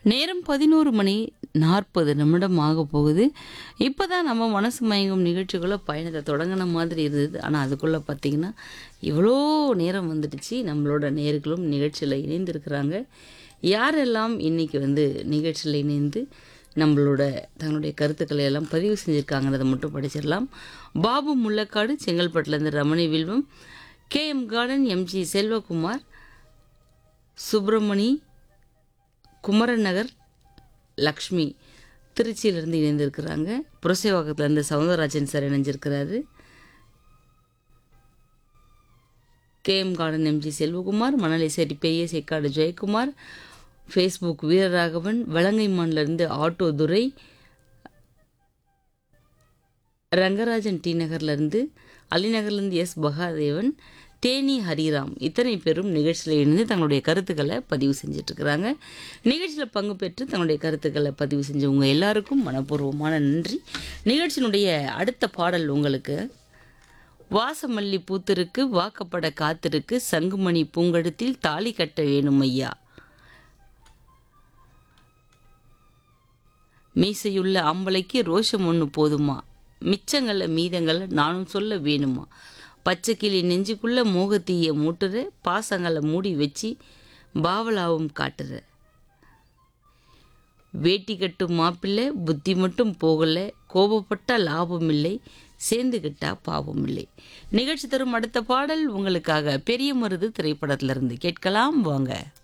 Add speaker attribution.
Speaker 1: நேரம் பதினோரு மணி நாற்பது நிமிடம் ஆக போகுது இப்போ தான் நம்ம மனசு மயங்கும் நிகழ்ச்சிக்குள்ளே பயணத்தை தொடங்கின மாதிரி இருந்தது ஆனால் அதுக்குள்ளே பார்த்தீங்கன்னா இவ்வளோ நேரம் வந்துடுச்சு நம்மளோட நேர்களும் நிகழ்ச்சியில் இணைந்திருக்கிறாங்க யாரெல்லாம் இன்னைக்கு வந்து நிகழ்ச்சியில் இணைந்து நம்மளோட தங்களுடைய கருத்துக்களை எல்லாம் பதிவு செஞ்சுருக்காங்கிறத மட்டும் படிச்சிடலாம் பாபு முள்ளக்காடு செங்கல்பட்டுலேருந்து Ramani Vilvam K M garden M G Selvakumar Subramani Kumaran Nagar Lakshmi திருச்சியிலேருந்து இணைந்திருக்கிறாங்க புரசேவாக்கத்துலேருந்து சவுந்தரராஜன் சார் இணைஞ்சிருக்கிறாரு K M garden M G Selvakumar Manalai Cheri Periya Sekkadu Jayakumar Facebook Veeraraghavan வலங்கைமான்லேருந்து ஆட்டோ துரை ரங்கராஜன் டி நகர்லேருந்து அலிநகர்லேருந்து எஸ் பகாதேவன் தேனி ஹரிராம் இத்தனை பேரும் நிகழ்ச்சியில் இணைந்து தங்களுடைய கருத்துக்களை பதிவு செஞ்சிட்ருக்கிறாங்க நிகழ்ச்சியில் பங்கு பெற்று தங்களுடைய கருத்துக்களை பதிவு செஞ்சவங்க எல்லாருக்கும் மனப்பூர்வமான நன்றி நிகழ்ச்சியினுடைய அடுத்த பாடல் உங்களுக்கு வாசமல்லி பூத்திருக்கு வாக்கப்பட காத்திருக்கு சங்குமணி பூங்கடத்தில் தாலி கட்ட வேணும் ஐயா மீசையுள்ள ஆம்பளைக்கு ரோஷம் ஒன்று போதுமா மிச்சங்களை மீதங்களை நானும் சொல்ல வேணுமா பச்சை கிளி நெஞ்சுக்குள்ள மோகத்தீய மூட்டுற பாசங்களை மூடி வச்சு பாவலாவும் காட்டுற வேட்டி கட்டும் மாப்பிள்ளை புத்தி மட்டும் போகலை கோபப்பட்டா லாபம் இல்லை சேர்ந்துக்கிட்டா பாவம் இல்லை நிகழ்ச்சி தரும் அடுத்த பாடல் உங்களுக்காக பெரிய மருது திரைப்படத்திலிருந்து கேட்கலாம் வாங்க